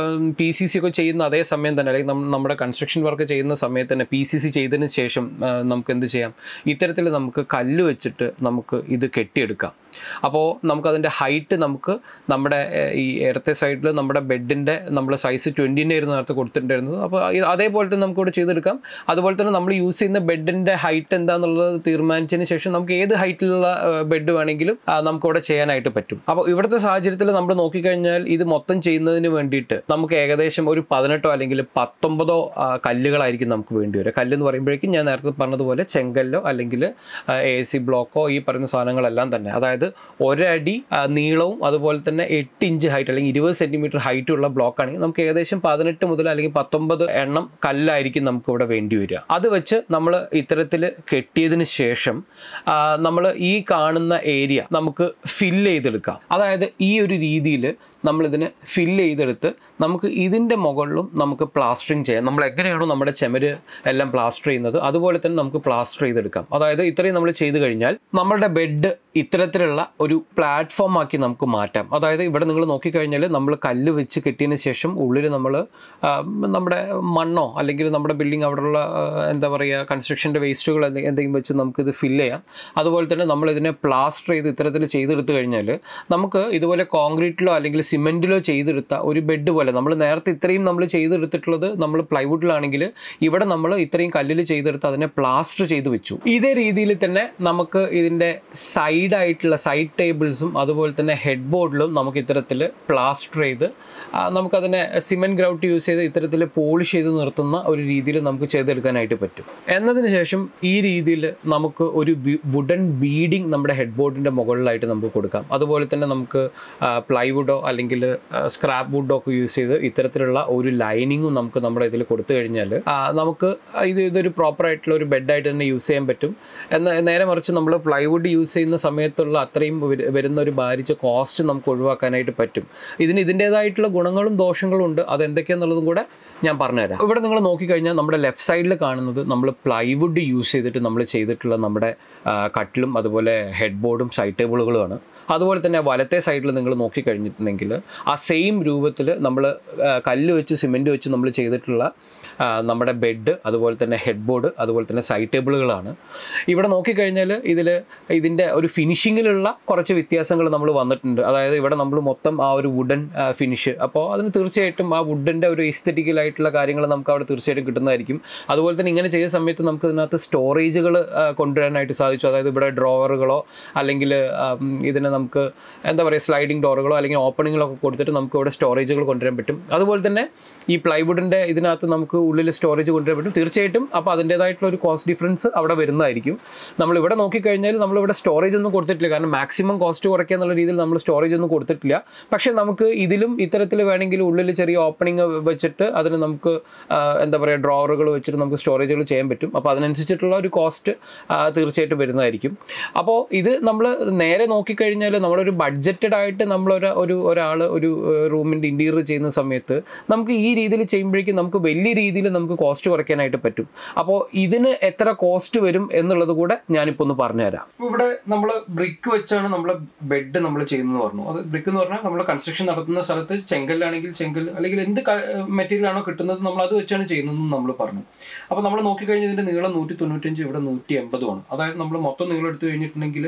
പി സി സി ഒക്കെ ചെയ്യുന്ന അതേ സമയം തന്നെ അല്ലെങ്കിൽ നമ്മ- നമ്മുടെ കൺസ്ട്രക്ഷൻ വർക്ക് ചെയ്യുന്ന സമയത്ത് തന്നെ പി സി സി ചെയ്തതിന് ശേഷം ആ, നമുക്ക് എന്ത് ചെയ്യാം ഇത്തരത്തിൽ നമുക്ക് കല്ല് വെച്ചിട്ട് നമുക്ക് ഇത് കെട്ടിയെടുക്കാം അപ്പോൾ നമുക്കതിൻ്റെ ഹൈറ്റ് നമുക്ക് നമ്മുടെ ഏഹ്, ഈ ഇടത്തെ സൈഡിൽ നമ്മുടെ ബെഡിൻ്റെ നമ്മൾ സൈസ് ട്വൻറ്റീൻ്റെ ആയിരുന്നു നേരത്തെ കൊടുത്തിട്ടുണ്ടായിരുന്നത് അപ്പോൾ ഈ- അതേപോലെ തന്നെ നമുക്ക് ഇവിടെ ചെയ്തെടുക്കാം അതുപോലെ തന്നെ നമ്മൾ യൂസ് ചെയ്യുന്ന ബെഡിൻ്റെ ഹൈറ്റ് എന്താണെന്നുള്ളത് തീരുമാനിച്ചതിന് ശേഷം നമുക്ക് ഏത് ഹൈറ്റിലുള്ള ബെഡ് വേണമെങ്കിലും ആ, നമുക്കിവിടെ ചെയ്യാനായിട്ട് പറ്റും അപ്പോൾ ഇവിടുത്തെ സാഹചര്യത്തിൽ നമ്മൾ നോക്കിക്കഴിഞ്ഞാൽ ഇത് മൊത്തം ചെയ്യുന്നതിന് വേണ്ടിയിട്ട് നമുക്ക് ഏകദേശം ഒരു പതിനെട്ടോ അല്ലെങ്കിൽ പത്തൊമ്പതോ ആ, കല്ലുകളായിരിക്കും നമുക്ക് വേണ്ടി വരിക കല്ല് എന്ന് പറയുമ്പോഴേക്കും ഞാൻ നേരത്തെ പറഞ്ഞതുപോലെ ചെങ്കല്ലോ അല്ലെങ്കിൽ എ സി ബ്ലോക്കോ ഈ പറയുന്ന സാധനങ്ങളെല്ലാം തന്നെ അതായത് ഒരടി ആ, നീളവും അതുപോലെ തന്നെ എട്ട് ഇഞ്ച് ഹൈറ്റ് അല്ലെങ്കിൽ ഇരുപത് സെൻറ്റിമീറ്റർ ഹൈറ്റ് ഉള്ള ബ്ലോക്ക് ആണെങ്കിൽ നമുക്ക് ഏകദേശം പതിനെട്ട് മുതൽ അല്ലെങ്കിൽ പത്തൊമ്പത് എണ്ണം കല്ലായിരിക്കും നമുക്ക് ഇവിടെ വേണ്ടി വരിക അത് വെച്ച് നമ്മൾ ഇത്തരത്തിൽ കെട്ടിയതിന് ശേഷം നമ്മൾ ഈ കാണുന്ന ഏരിയ നമുക്ക് ഫില്ല് ചെയ്തെടുക്കാം അതായത് ഈ ഒരു രീതിയിൽ നമ്മളിതിനെ ഫില്ല് ചെയ്തെടുത്ത് നമുക്ക് ഇതിൻ്റെ മുകളിലും നമുക്ക് പ്ലാസ്റ്ററിങ് ചെയ്യാം നമ്മൾ എങ്ങനെയാണോ നമ്മുടെ ചെമര് എല്ലാം പ്ലാസ്റ്റർ ചെയ്യുന്നത് അതുപോലെ തന്നെ നമുക്ക് പ്ലാസ്റ്റർ ചെയ്തെടുക്കാം അതായത് ഇത്രയും നമ്മൾ ചെയ്ത് കഴിഞ്ഞാൽ നമ്മളുടെ ബെഡ് ഇത്തരത്തിലുള്ള ഒരു പ്ലാറ്റ്ഫോം ആക്കി നമുക്ക് മാറ്റാം അതായത് ഇവിടെ നിങ്ങൾ നോക്കിക്കഴിഞ്ഞാൽ നമ്മൾ കല്ല് വെച്ച് കെട്ടിയതിന് ശേഷം ഉള്ളിൽ നമ്മൾ നമ്മുടെ മണ്ണോ അല്ലെങ്കിൽ നമ്മുടെ ബിൽഡിംഗ് അവിടെയുള്ള ആ, എന്താ പറയുക കൺസ്ട്രക്ഷൻ്റെ വേസ്റ്റുകൾ എന്തെങ്കിലും വെച്ച് നമുക്കിത് ഫില്ല് ചെയ്യാം അതുപോലെ തന്നെ നമ്മൾ ഇതിനെ പ്ലാസ്റ്റർ ചെയ്ത് ഇത്തരത്തിൽ ചെയ്തെടുത്തു കഴിഞ്ഞാൽ നമുക്ക് ഇതുപോലെ കോൺക്രീറ്റിലോ അല്ലെങ്കിൽ സിമെൻറ്റിലോ ചെയ്തെടുത്ത ഒരു ബെഡ് പോലെ നമ്മൾ നേരത്തെ ഇത്രയും നമ്മൾ ചെയ്തെടുത്തിട്ടുള്ളത് നമ്മൾ പ്ലൈവുഡിലാണെങ്കിൽ ഇവിടെ നമ്മൾ ഇത്രയും കല്ലിൽ ചെയ്തെടുത്ത് അതിനെ പ്ലാസ്റ്റർ ചെയ്ത് വെച്ചു ഇതേ രീതിയിൽ തന്നെ നമുക്ക് ഇതിൻ്റെ സൈഡായിട്ടുള്ള സൈഡ് ടേബിൾസും അതുപോലെ തന്നെ ഹെഡ് ബോർഡിലും നമുക്ക് ഇത്തരത്തിൽ പ്ലാസ്റ്റർ ചെയ്ത് ആ, നമുക്കതിനെ സിമെൻറ്റ് ഗ്രൗട്ട് യൂസ് ചെയ്ത് ഇത്തരത്തിൽ പോളിഷ് ചെയ്ത് നിർത്തുന്ന ഒരു രീതിയിൽ നമുക്ക് ചെയ്തെടുക്കാനായിട്ട് പറ്റും എന്നതിന് ശേഷം ഈ രീതിയിൽ നമുക്ക് ഒരു വുഡൻ ബീഡിങ് നമ്മുടെ ഹെഡ് ബോർഡിൻ്റെ മുകളിലായിട്ട് നമുക്ക് കൊടുക്കാം അതുപോലെ തന്നെ നമുക്ക് പ്ലൈവുഡോ അല്ലെങ്കിൽ സ്ക്രാപ്പ് വുഡോ ഒക്കെ യൂസ് ചെയ്ത് ഇത്തരത്തിലുള്ള ഒരു ലൈനിങ്ങും നമുക്ക് നമ്മുടെ ഇതിൽ കൊടുത്തു കഴിഞ്ഞാൽ ആ, നമുക്ക് ഇത് ഇതൊരു പ്രോപ്പർ ആയിട്ടുള്ള ഒരു ബെഡായിട്ട് തന്നെ യൂസ് ചെയ്യാൻ പറ്റും എന്നാൽ നേരെ മറിച്ച് നമ്മൾ പ്ലൈവുഡ് യൂസ് ചെയ്യുന്ന സമയത്തുള്ള അത്രയും വരു- വരുന്ന ഒരു ഭാരിച്ച കോസ്റ്റ് നമുക്ക് ഒഴിവാക്കാനായിട്ട് പറ്റും ഇതിന് ഇതിൻ്റെതായിട്ടുള്ള ഗുണങ്ങളും ദോഷങ്ങളും ഉണ്ട് അത് എന്തൊക്കെയാണെന്നുള്ളതും കൂടെ ഞാൻ പറഞ്ഞുതരാം ഇവിടെ നിങ്ങൾ നോക്കിക്കഴിഞ്ഞാൽ നമ്മുടെ ലെഫ്റ്റ് സൈഡിൽ കാണുന്നത് നമ്മൾ പ്ലൈവുഡ് യൂസ് ചെയ്തിട്ട് നമ്മൾ ചെയ്തിട്ടുള്ള നമ്മുടെ ആ, കട്ടിലും അതുപോലെ ഹെഡ് ബോർഡും സൈഡ് ടേബിളുകളുമാണ് അതുപോലെ തന്നെ വലത്തെ സൈഡിൽ നിങ്ങൾ നോക്കിക്കഴിഞ്ഞിട്ടുണ്ടെങ്കിൽ ആ സെയിം രൂപത്തിൽ നമ്മൾ കല്ല് വെച്ച് സിമെൻറ്റ് വെച്ച് നമ്മൾ ചെയ്തിട്ടുള്ള ആ, നമ്മുടെ ബെഡ് അതുപോലെ തന്നെ ഹെഡ് ബോർഡ് അതുപോലെ തന്നെ സൈഡ് ടേബിളുകളാണ് ഇവിടെ നോക്കിക്കഴിഞ്ഞാൽ ഇതിൽ ഇതിൻ്റെ ഒരു ഫിനിഷിങ്ങിലുള്ള കുറച്ച് വ്യത്യാസങ്ങൾ നമ്മൾ വന്നിട്ടുണ്ട് അതായത് ഇവിടെ നമ്മൾ മൊത്തം ആ ഒരു വുഡൻ ഫിനിഷ് അപ്പോൾ അതിന് തീർച്ചയായിട്ടും ആ വുഡിൻ്റെ ഒരു എസ്തറ്റിക്കലായിട്ടുള്ള കാര്യങ്ങൾ നമുക്ക് അവിടെ തീർച്ചയായിട്ടും കിട്ടുന്നതായിരിക്കും അതുപോലെ തന്നെ ഇങ്ങനെ ചെയ്ത സമയത്ത് നമുക്ക് ഇതിനകത്ത് സ്റ്റോറേജുകൾ കൊണ്ടുവരാനായിട്ട് സാധിച്ചു അതായത് ഇവിടെ ഡ്രോവറുകളോ അല്ലെങ്കിൽ ഇതിന് നമുക്ക് എന്താ പറയുക സ്ലൈഡിംഗ് ഡോറുകളോ അല്ലെങ്കിൽ ഓപ്പണിങ്ങുകളൊക്കെ കൊടുത്തിട്ട് നമുക്ക് ഇവിടെ സ്റ്റോറേജുകൾ കൊണ്ടുവരാൻ പറ്റും അതുപോലെ തന്നെ ഈ പ്ലൈവുഡിൻ്റെ ഇതിനകത്ത് നമുക്ക് ഉള്ളിൽ സ്റ്റോറേജ് കൊണ്ടുവരാൻ പറ്റും തീർച്ചയായിട്ടും അപ്പോൾ അതിൻ്റേതായിട്ടുള്ള ഒരു കോസ്റ്റ് ഡിഫറൻസ് അവിടെ വരുന്നതായിരിക്കും നമ്മൾ ഇവിടെ നോക്കിക്കഴിഞ്ഞാൽ നമ്മളിവിടെ സ്റ്റോറേജ് ഒന്നും കൊടുത്തിട്ടില്ല കാരണം മാക്സിമം കോസ്റ്റ് കുറയ്ക്കുക എന്നുള്ള രീതിയിൽ നമ്മൾ സ്റ്റോറേജ് ഒന്നും കൊടുത്തിട്ടില്ല പക്ഷേ നമുക്ക് ഇതിലും ഇത്തരത്തിൽ വേണമെങ്കിൽ ഉള്ളിൽ ചെറിയ ഓപ്പണിംഗ് വെച്ചിട്ട് അതിന് നമുക്ക് ആ, എന്താ പറയുക ഡ്രോവറുകൾ വെച്ചിട്ട് നമുക്ക് സ്റ്റോറേജുകൾ ചെയ്യാൻ പറ്റും അപ്പോൾ അതിനനുസരിച്ചിട്ടുള്ള ഒരു കോസ്റ്റ് തീർച്ചയായിട്ടും വരുന്നതായിരിക്കും അപ്പോൾ ഇത് നമ്മൾ നേരെ നോക്കിക്കഴിഞ്ഞാൽ നമ്മളൊരു ബഡ്ജറ്റഡ് ആയിട്ട് നമ്മളൊരു ഒരു ഒരാൾ ഒരു റൂമിൻ്റെ ഇൻറ്റീരിയർ ചെയ്യുന്ന സമയത്ത് നമുക്ക് ഈ രീതിയിൽ ചെയ്യുമ്പോഴേക്കും നമുക്ക് വലിയ രീതിയിൽ നമുക്ക് കോസ്റ്റ് കുറയ്ക്കാനായിട്ട് പറ്റും അപ്പോൾ ഇതിന് എത്ര കോസ്റ്റ് വരും എന്നുള്ളത് കൂടെ ഞാനിപ്പോൾ ഒന്ന് പറഞ്ഞുതരാം ഇവിടെ നമ്മൾ ബ്രിക്ക് വെച്ചാണ് നമ്മൾ ബെഡ് നമ്മൾ ചെയ്യുന്നത് പറഞ്ഞു അത് ബ്രിക്ക് എന്ന് പറഞ്ഞാൽ നമ്മൾ കൺസ്ട്രക്ഷൻ നടത്തുന്ന സ്ഥലത്ത് ചെങ്കല്ലാണെങ്കിൽ ചെങ്കൽ അല്ലെങ്കിൽ എന്ത് മെറ്റീരിയൽ ആണോ കിട്ടുന്നത് നമ്മൾ അത് വെച്ചാണ് ചെയ്യുന്നതെന്ന് നമ്മൾ പറഞ്ഞു അപ്പോൾ നമ്മൾ നോക്കിക്കഴിഞ്ഞാൽ ഇതിന്റെ നീളം നൂറ്റി തൊണ്ണൂറ്റഞ്ച് ഇവിടെ നൂറ്റി എൺപതുമാണ് അതായത് നമ്മൾ മൊത്തം നീളം എടുത്തു കഴിഞ്ഞിട്ടുണ്ടെങ്കിൽ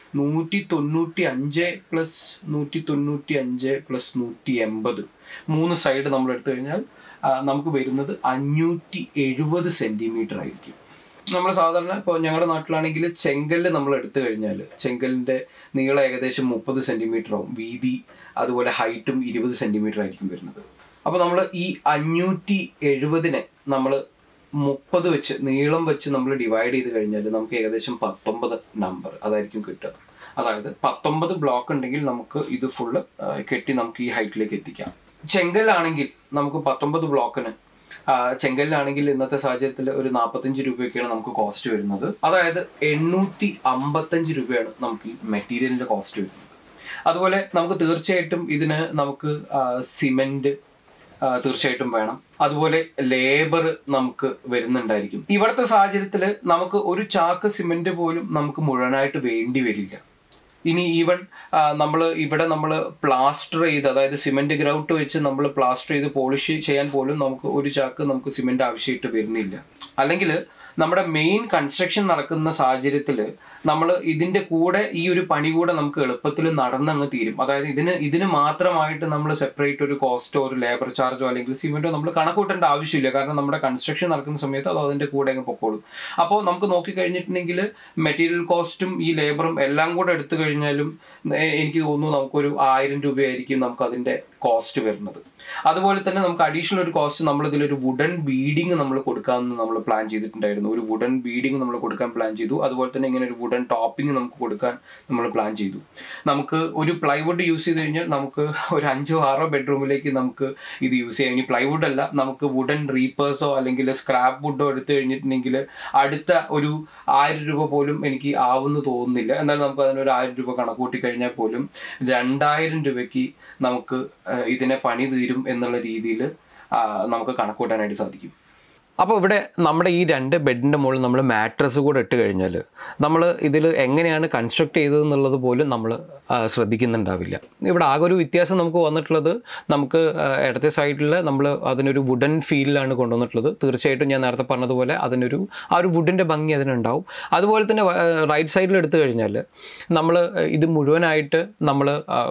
നൂറ്റി തൊണ്ണൂറ്റി അഞ്ച് പ്ലസ് നൂറ്റി തൊണ്ണൂറ്റി അഞ്ച് പ്ലസ് നൂറ്റി എൺപത് മൂന്ന് സൈഡ് നമ്മൾ എടുത്തു കഴിഞ്ഞാൽ ആ, നമുക്ക് വരുന്നത് അഞ്ഞൂറ്റി എഴുപത് സെന്റിമീറ്റർ ആയിരിക്കും നമ്മൾ സാധാരണ ഇപ്പോൾ ഞങ്ങളുടെ നാട്ടിലാണെങ്കിൽ ചെങ്കല്ല് നമ്മൾ എടുത്തു കഴിഞ്ഞാൽ ചെങ്കലിന്റെ നീളം ഏകദേശം മുപ്പത് സെന്റിമീറ്റർ ആവും വീതി അതുപോലെ ഹൈറ്റും ഇരുപത് സെന്റിമീറ്റർ ആയിരിക്കും വരുന്നത് അപ്പോൾ നമ്മൾ ഈ അഞ്ഞൂറ്റി എഴുപതിനെ നമ്മൾ മുപ്പത് വെച്ച് നീളം വെച്ച് നമ്മൾ ഡിവൈഡ് ചെയ്ത് കഴിഞ്ഞാൽ നമുക്ക് ഏകദേശം പത്തൊമ്പത് നമ്പർ അതായിരിക്കും കിട്ടുക അതായത് പത്തൊമ്പത് ബ്ലോക്ക് ഉണ്ടെങ്കിൽ നമുക്ക് ഇത് ഫുള്ള് കെട്ടി നമുക്ക് ഈ ഹൈറ്റിലേക്ക് എത്തിക്കാം ചെങ്കല്ലാണെങ്കിൽ നമുക്ക് പത്തൊമ്പത് ബ്ലോക്കിന് ആ, ചെങ്കലിനാണെങ്കിൽ ഇന്നത്തെ സാഹചര്യത്തിൽ ഒരു നാൽപ്പത്തഞ്ച് രൂപയൊക്കെയാണ് നമുക്ക് കോസ്റ്റ് വരുന്നത് അതായത് എണ്ണൂറ്റി അമ്പത്തഞ്ച് രൂപയാണ് നമുക്ക് ഈ മെറ്റീരിയലിന്റെ കോസ്റ്റ് വരുന്നത് അതുപോലെ നമുക്ക് തീർച്ചയായിട്ടും ഇതിന് നമുക്ക് സിമെന്റ് തീർച്ചയായിട്ടും വേണം അതുപോലെ ലേബർ നമുക്ക് വരുന്നുണ്ടായിരിക്കും ഇവിടുത്തെ സാഹചര്യത്തിൽ നമുക്ക് ഒരു ചാക്ക് സിമെന്റ് പോലും നമുക്ക് മുഴുവനായിട്ട് വേണ്ടി വരില്ല ഇനി ഈവൻ നമ്മൾ ഇവിടെ നമ്മൾ പ്ലാസ്റ്റർ ചെയ്ത് അതായത് സിമെന്റ് ഗ്രൗട്ട് വെച്ച് നമ്മൾ പ്ലാസ്റ്റർ ചെയ്ത് പോളിഷ് ചെയ്യാൻ പോലും നമുക്ക് ഒരു ചാക്ക് നമുക്ക് സിമെന്റ് ആവശ്യമായിട്ട് വരുന്നില്ല അല്ലെങ്കിൽ നമ്മുടെ മെയിൻ കൺസ്ട്രക്ഷൻ നടക്കുന്ന സാഹചര്യത്തിൽ നമ്മൾ ഇതിന്റെ കൂടെ ഈ ഒരു പണി കൂടെ നമുക്ക് എളുപ്പത്തിൽ നടന്നങ്ങ് തീരും അതായത് ഇതിന് ഇതിന് മാത്രമായിട്ട് നമ്മൾ സെപ്പറേറ്റ് ഒരു കോസ്റ്റോ ഒരു ലേബർ ചാർജോ അല്ലെങ്കിൽ സിമെന്റോ നമ്മൾ കണക്കൂട്ടേണ്ട ആവശ്യമില്ല കാരണം നമ്മുടെ കൺസ്ട്രക്ഷൻ നടക്കുന്ന സമയത്ത് അത് അതിന്റെ കൂടെ അങ്ങ് പൊക്കോളും അപ്പോൾ നമുക്ക് നോക്കിക്കഴിഞ്ഞിട്ടുണ്ടെങ്കിൽ മെറ്റീരിയൽ കോസ്റ്റും ഈ ലേബറും എല്ലാം കൂടെ എടുത്തു കഴിഞ്ഞാലും എ- എനിക്ക് തോന്നുന്നു നമുക്കൊരു ആയിരം രൂപയായിരിക്കും നമുക്ക് അതിന്റെ കോസ്റ്റ് വരുന്നത് അതുപോലെ തന്നെ നമുക്ക് അഡീഷണൽ ഒരു കോസ്റ്റ് നമ്മൾ ഇതിലൊരു വുഡൻ ബീഡിങ് നമ്മൾ കൊടുക്കാമെന്ന് നമ്മൾ പ്ലാൻ ചെയ്തിട്ടുണ്ടായിരുന്നു ഒരു വുഡൻ ബീഡിങ് നമ്മൾ കൊടുക്കാൻ പ്ലാൻ ചെയ്തു അതുപോലെ തന്നെ ഇങ്ങനെ ഒരു വുഡൻ ടോപ്പിംഗ് നമുക്ക് കൊടുക്കാൻ നമ്മൾ പ്ലാൻ ചെയ്തു നമുക്ക് ഒരു പ്ലൈവുഡ് യൂസ് ചെയ്ത് കഴിഞ്ഞാൽ നമുക്ക് ഒരു അഞ്ചോ ആറോ ബെഡ്റൂമിലേക്ക് നമുക്ക് ഇത് യൂസ് ചെയ്യാം ഇനി പ്ലൈവുഡ് അല്ല നമുക്ക് വുഡൻ റീപ്പേഴ്സോ അല്ലെങ്കിൽ സ്ക്രാപ്പ് വുഡോ എടുത്തു കഴിഞ്ഞിട്ടുണ്ടെങ്കിൽ അടുത്ത ഒരു ആയിരം രൂപ പോലും എനിക്ക് ആവുമെന്ന് തോന്നുന്നില്ല എന്നാൽ നമുക്ക് അതിനൊരു ആയിരം രൂപ കണക്കൂട്ടി കഴിഞ്ഞാൽ പോലും രണ്ടായിരം രൂപയ്ക്ക് നമുക്ക് ആ, ഇതിനെ പണി തീരും എന്നുള്ള രീതിയിൽ നമുക്ക് കണക്കൂട്ടാനായിട്ട് സാധിക്കും അപ്പോൾ ഇവിടെ നമ്മുടെ ഈ രണ്ട് ബെഡിൻ്റെ മുകളിൽ നമ്മൾ മാട്രസ് കൂടെ ഇട്ട് കഴിഞ്ഞാൽ നമ്മൾ ഇതിൽ എങ്ങനെയാണ് കൺസ്ട്രക്ട് ചെയ്തതെന്നുള്ളത് പോലും നമ്മൾ ശ്രദ്ധിക്കുന്നുണ്ടാവില്ല ഇവിടെ ആകെ ഒരു വ്യത്യാസം നമുക്ക് വന്നിട്ടുള്ളത് നമുക്ക് ആ, ഇടത്തെ സൈഡിൽ നമ്മൾ അതിനൊരു വുഡൻ ഫീലിലാണ് കൊണ്ടുവന്നിട്ടുള്ളത് തീർച്ചയായിട്ടും ഞാൻ നേരത്തെ പറഞ്ഞതുപോലെ അതിനൊരു ആ ഒരു വുഡിൻ്റെ ഭംഗി അതിനുണ്ടാവും അതുപോലെ തന്നെ റൈറ്റ് സൈഡിൽ എടുത്തു കഴിഞ്ഞാൽ നമ്മൾ ഇത് മുഴുവനായിട്ട് നമ്മൾ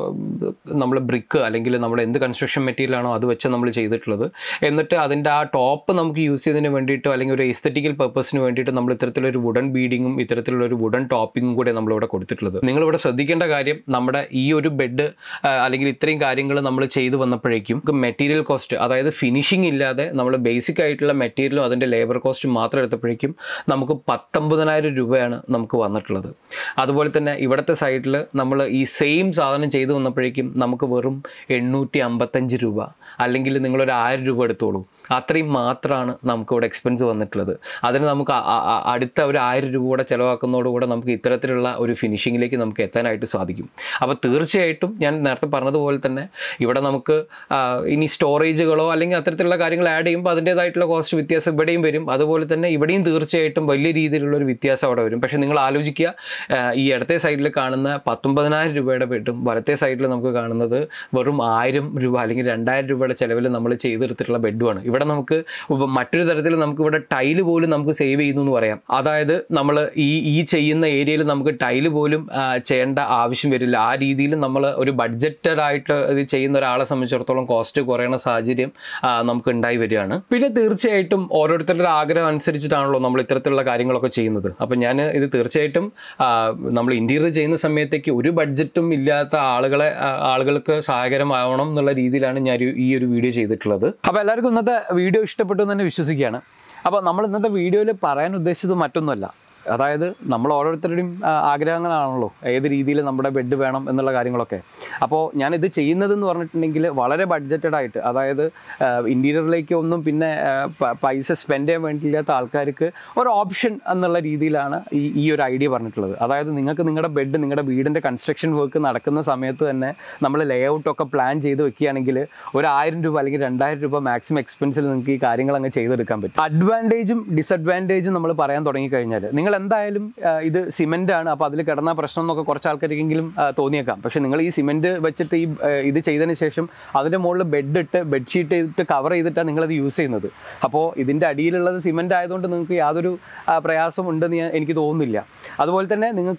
നമ്മൾ ബ്രിക്ക് അല്ലെങ്കിൽ നമ്മൾ എന്ത് കൺസ്ട്രക്ഷൻ മെറ്റീരിയൽ ആണോ അത് വെച്ച് നമ്മൾ ചെയ്തിട്ടുള്ളത് എന്നിട്ട് അതിൻ്റെ ആ ടോപ്പ് നമുക്ക് യൂസ് ചെയ്തതിന് വേണ്ടിയിട്ടോ അല്ലെങ്കിൽ ഒരു എസ്തറ്റിക്കൽ പർപ്പസിന് വേണ്ടിയിട്ട് നമ്മൾ ഇത്തരത്തിലൊരു വുഡൻ ബീഡിങ്ങും ഇത്തരത്തിലുള്ള ഒരു വുഡൻ ടോപ്പിങ്ങും കൂടെ നമ്മളിവിടെ കൊടുത്തിട്ടുള്ളത് നിങ്ങളിവിടെ ശ്രദ്ധിക്കേണ്ട കാര്യം നമ്മുടെ ഈ ഒരു ബെഡ് അല്ലെങ്കിൽ ഇത്രയും കാര്യങ്ങൾ നമ്മൾ ചെയ്തു വന്നപ്പോഴേക്കും മെറ്റീരിയൽ കോസ്റ്റ് അതായത് ഫിനിഷിംഗ് ഇല്ലാതെ നമ്മൾ ബേസിക് ആയിട്ടുള്ള മെറ്റീരിയലും അതിൻ്റെ ലേബർ കോസ്റ്റും മാത്രം എടുത്തപ്പോഴേക്കും നമുക്ക് പത്തൊമ്പതിനായിരം രൂപയാണ് നമുക്ക് വന്നിട്ടുള്ളത് അതുപോലെ തന്നെ ഇവിടുത്തെ സൈഡിൽ നമ്മൾ ഈ സെയിം സാധനം ചെയ്തു വന്നപ്പോഴേക്കും നമുക്ക് വെറും എണ്ണൂറ്റി അമ്പത്തഞ്ച് രൂപ അല്ലെങ്കിൽ നിങ്ങളൊരു ആയിരം രൂപ എടുത്തോളൂ അത്രയും മാത്രമാണ് നമുക്കിവിടെ എക്സ്പെൻസ് വന്നിട്ടുള്ളത് അതിന് നമുക്ക് അ- അ- അ- അടുത്ത ഒരു ആയിരം രൂപ കൂടെ ചിലവാക്കുന്നതോടുകൂടെ നമുക്ക് ഇത്തരത്തിലുള്ള ഒരു ഫിനിഷിങ്ങിലേക്ക് നമുക്ക് എത്താനായിട്ട് സാധിക്കും അപ്പോൾ തീർച്ചയായിട്ടും ഞാൻ നേരത്തെ പറഞ്ഞതുപോലെ തന്നെ ഇവിടെ നമുക്ക് ആ, ഇനി സ്റ്റോറേജുകളോ അല്ലെങ്കിൽ അത്തരത്തിലുള്ള കാര്യങ്ങൾ ആഡ് ചെയ്യുമ്പോൾ അതിൻ്റേതായിട്ടുള്ള കോസ്റ്റ് വ്യത്യാസം ഇവിടെയും വരും അതുപോലെ തന്നെ ഇവിടെയും തീർച്ചയായിട്ടും വലിയ രീതിയിലുള്ള ഒരു വ്യത്യാസം അവിടെ വരും പക്ഷേ നിങ്ങൾ ആലോചിക്കുക ആ, ഈ ഇടത്തെ സൈഡിൽ കാണുന്ന പത്തൊമ്പതിനായിരം രൂപയുടെ ബെഡും വലത്തെ സൈഡിൽ നമുക്ക് കാണുന്നത് വെറും ആയിരം രൂപ അല്ലെങ്കിൽ രണ്ടായിരം രൂപയുടെ ചിലവിൽ നമ്മൾ ചെയ്തെടുത്തിട്ടുള്ള ബെഡുമാണ് ഇവിടെ നമുക്ക് ഉപ- മറ്റൊരു തരത്തിൽ നമുക്ക് ഇവിടെ ടൈല് പോലും നമുക്ക് സേവ് ചെയ്യുന്നു എന്ന് പറയാം അതായത് നമ്മൾ ഈ ഈ ചെയ്യുന്ന ഏരിയയിൽ നമുക്ക് ടൈല് പോലും ആ, ചെയ്യേണ്ട ആവശ്യം വരില്ല ആ രീതിയിൽ നമ്മൾ ഒരു ബഡ്ജറ്റഡ് ആയിട്ട് ഇത് ചെയ്യുന്ന ഒരാളെ സംബന്ധിച്ചിടത്തോളം കോസ്റ്റ് കുറയുന്ന സാഹചര്യം ആ, നമുക്ക് ഉണ്ടായി വരികയാണ് പിന്നെ തീർച്ചയായിട്ടും ഓരോരുത്തരുടെ ആഗ്രഹം അനുസരിച്ചിട്ടാണല്ലോ നമ്മൾ ഇത്തരത്തിലുള്ള കാര്യങ്ങളൊക്കെ ചെയ്യുന്നത് അപ്പം ഞാൻ ഇത് തീർച്ചയായിട്ടും ആ, നമ്മൾ ഇന്റീരിയർ ചെയ്യുന്ന സമയത്തേക്ക് ഒരു ബഡ്ജറ്റും ഇല്ലാത്ത ആളുകളെ ആ, ആളുകൾക്ക് സഹായകരമാവണം എന്നുള്ള രീതിയിലാണ് ഞാൻ ഒരു- ഈ ഒരു വീഡിയോ ചെയ്തിട്ടുള്ളത് അപ്പോൾ എല്ലാവർക്കും ഇന്നത്തെ വീഡിയോ ഇഷ്ടപ്പെട്ടു എന്ന് തന്നെ വിശ്വസിക്കുകയാണ് അപ്പോൾ നമ്മൾ ഇന്നത്തെ വീഡിയോയിൽ പറയാൻ ഉദ്ദേശിച്ചത് മറ്റൊന്നുമല്ല അതായത് നമ്മൾ ഓരോരുത്തരുടെയും ആ, ആഗ്രഹങ്ങളാണല്ലോ ഏത് രീതിയിൽ നമ്മുടെ ബെഡ് വേണം എന്നുള്ള കാര്യങ്ങളൊക്കെ അപ്പോൾ ഞാൻ ഇത് ചെയ്യുന്നതെന്ന് പറഞ്ഞിട്ടുണ്ടെങ്കിൽ വളരെ ബഡ്ജറ്റഡ് ആയിട്ട് അതായത് ഇൻറ്റീരിയറിലേക്ക് ഒന്നും പിന്നെ ആ, പ- പൈസ സ്പെൻഡ് ചെയ്യാൻ വേണ്ടിയില്ലാത്ത ആൾക്കാർക്ക് ഒരു ഓപ്ഷൻ എന്നുള്ള രീതിയിലാണ് ഈ ഈ ഒരു ഐഡിയ പറഞ്ഞിട്ടുള്ളത് അതായത് നിങ്ങൾക്ക് നിങ്ങളുടെ ബെഡ് നിങ്ങളുടെ വീടിൻ്റെ കൺസ്ട്രക്ഷൻ വർക്ക് നടക്കുന്ന സമയത്ത് തന്നെ നമ്മൾ ലേ ഔട്ടൊക്കെ പ്ലാൻ ചെയ്ത് വെക്കുകയാണെങ്കിൽ ഒരു ആയിരം രൂപ അല്ലെങ്കിൽ രണ്ടായിരം രൂപ മാക്സിമം എക്സ്പെൻസിൽ നിങ്ങൾക്ക് ഈ കാര്യങ്ങൾ അങ്ങ് ചെയ്തെടുക്കാൻ പറ്റും അഡ്വാൻറ്റേജും ഡിസഡ്വാൻറ്റേജും നമ്മൾ പറയാൻ തുടങ്ങിക്കഴിഞ്ഞാൽ നിങ്ങൾ എന്തായാലും ആ, ഇത് സിമെൻ്റ് ആണ് അപ്പോൾ അതിൽ കിടന്ന പ്രശ്നം എന്നൊക്കെ കുറച്ച് ആൾക്കാർക്കെങ്കിലും ആ, തോന്നിയേക്കാം പക്ഷേ നിങ്ങൾ ഈ സിമെൻറ്റ് വെച്ചിട്ട് ഈ ആ, ഇത് ചെയ്തതിന് ശേഷം അതിൻ്റെ മുകളിൽ ബെഡ് ഇട്ട് ബെഡ്ഷീറ്റ് ചെയ്തിട്ട് കവർ ചെയ്തിട്ടാണ് നിങ്ങളത് യൂസ് ചെയ്യുന്നത് അപ്പോൾ ഇതിൻ്റെ അടിയിലുള്ളത് സിമെൻ്റ് ആയതുകൊണ്ട് നിങ്ങൾക്ക് യാതൊരു ആ, പ്രയാസം ഉണ്ടെന്ന് ഞാൻ എനിക്ക് തോന്നുന്നില്ല അതുപോലെ തന്നെ നിങ്ങൾക്ക്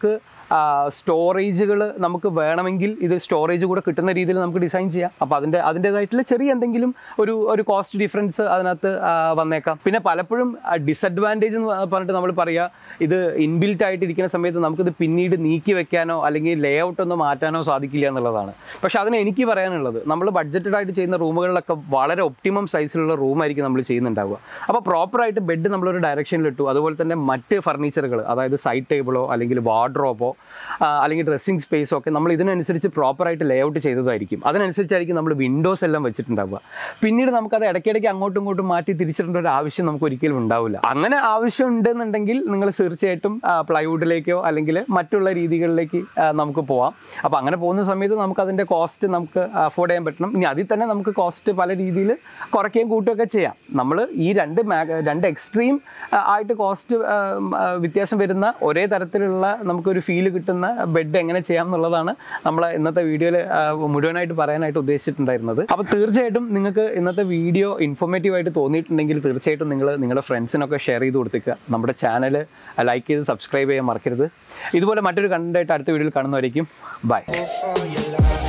സ്റ്റോറേജുകൾ നമുക്ക് വേണമെങ്കിൽ ഇത് സ്റ്റോറേജ് കൂടെ കിട്ടുന്ന രീതിയിൽ നമുക്ക് ഡിസൈൻ ചെയ്യാം അപ്പോൾ അതിൻ്റെ അതിൻ്റേതായിട്ടുള്ള ചെറിയ എന്തെങ്കിലും ഒരു ഒരു കോസ്റ്റ് ഡിഫറൻസ് അതിനകത്ത് ആ, വന്നേക്കാം പിന്നെ പലപ്പോഴും ഡിസഡ്വാൻറ്റേജ് എന്ന് പറഞ്ഞിട്ട് നമ്മൾ പറയുക ഇത് ഇൻബിൽറ്റ് ആയിട്ടിരിക്കുന്ന സമയത്ത് നമുക്കിത് പിന്നീട് നീക്കി വെക്കാനോ അല്ലെങ്കിൽ ലേ ഔട്ട് ഒന്നും മാറ്റാനോ സാധിക്കില്ല എന്നുള്ളതാണ് പക്ഷേ അതിന് എനിക്ക് പറയാനുള്ളത് നമ്മൾ ബഡ്ജറ്റഡ് ആയിട്ട് ചെയ്യുന്ന റൂമുകളിലൊക്കെ വളരെ ഒപ്റ്റിമം സൈസിലുള്ള റൂമായിരിക്കും നമ്മൾ ചെയ്യുന്നുണ്ടാവുക അപ്പോൾ പ്രോപ്പറായിട്ട് ബെഡ് നമ്മളൊരു ഡയറക്ഷനിൽ ഇട്ടു അതുപോലെ തന്നെ മറ്റ് ഫർണിച്ചറുകൾ അതായത് സൈഡ് ടേബിളോ അല്ലെങ്കിൽ വാർഡ്രോബോ അല്ലെങ്കിൽ ഡ്രസ്സിംഗ് സ്പേസോ ഒക്കെ നമ്മൾ ഇതിനനുസരിച്ച് പ്രോപ്പറായിട്ട് ലേ ഔട്ട് ചെയ്തതായിരിക്കും അതിനനുസരിച്ചായിരിക്കും നമ്മൾ വിൻഡോസ് എല്ലാം വെച്ചിട്ടുണ്ടാവുക പിന്നീട് നമുക്കത് ഇടയ്ക്കിടയ്ക്ക് അങ്ങോട്ടും ഇങ്ങോട്ടും മാറ്റി തിരിച്ചിടേണ്ട ഒരു ആവശ്യം നമുക്ക് ഒരിക്കലും ഉണ്ടാവില്ല അങ്ങനെ ആവശ്യം ഉണ്ടെന്നുണ്ടെങ്കിൽ നിങ്ങൾ തീർച്ചയായിട്ടും പ്ലൈവുഡിലേക്കോ അല്ലെങ്കിൽ മറ്റുള്ള രീതികളിലേക്ക് ആ, നമുക്ക് പോവാം അപ്പോൾ അങ്ങനെ പോകുന്ന സമയത്ത് നമുക്ക് അതിൻ്റെ കോസ്റ്റ് നമുക്ക് അഫോർഡ് ചെയ്യാൻ പറ്റണം ഇനി അതിൽ തന്നെ നമുക്ക് കോസ്റ്റ് പല രീതിയിൽ കുറയ്ക്കുകയും കൂട്ടുകയൊക്കെ ചെയ്യാം നമ്മൾ ഈ രണ്ട് മാ- രണ്ട് എക്സ്ട്രീം ആയിട്ട് കോസ്റ്റ് വ്യത്യാസം വരുന്ന ഒരേ തരത്തിലുള്ള നമുക്കൊരു ഫീല് കിട്ടുന്ന ബെഡ് എങ്ങനെ ചെയ്യാം എന്നുള്ളതാണ് നമ്മൾ ഇന്നത്തെ വീഡിയോയിൽ മുഴുവനായിട്ട് പറയാനായിട്ട് ഉദ്ദേശിച്ചിട്ടുണ്ടായിരുന്നത് അപ്പോൾ തീർച്ചയായിട്ടും നിങ്ങൾക്ക് ഇന്നത്തെ വീഡിയോ ഇൻഫോർമേറ്റീവ് ആയിട്ട് തോന്നിയിട്ടുണ്ടെങ്കിൽ തീർച്ചയായിട്ടും നിങ്ങൾ നിങ്ങളുടെ ഫ്രണ്ട്സിനൊക്കെ ഷെയർ ചെയ്ത് കൊടുത്തേക്കുക നമ്മുടെ ചാനൽ ലൈക്ക് ചെയ്ത് സബ്സ്ക്രൈബ് ചെയ്യാൻ മറക്കരുത് ഇതുപോലെ മറ്റൊരു കണ്ടന്റ് ആയിട്ട് അടുത്ത വീഡിയോയിൽ കാണുന്നവരേക്കും ബൈ for your love.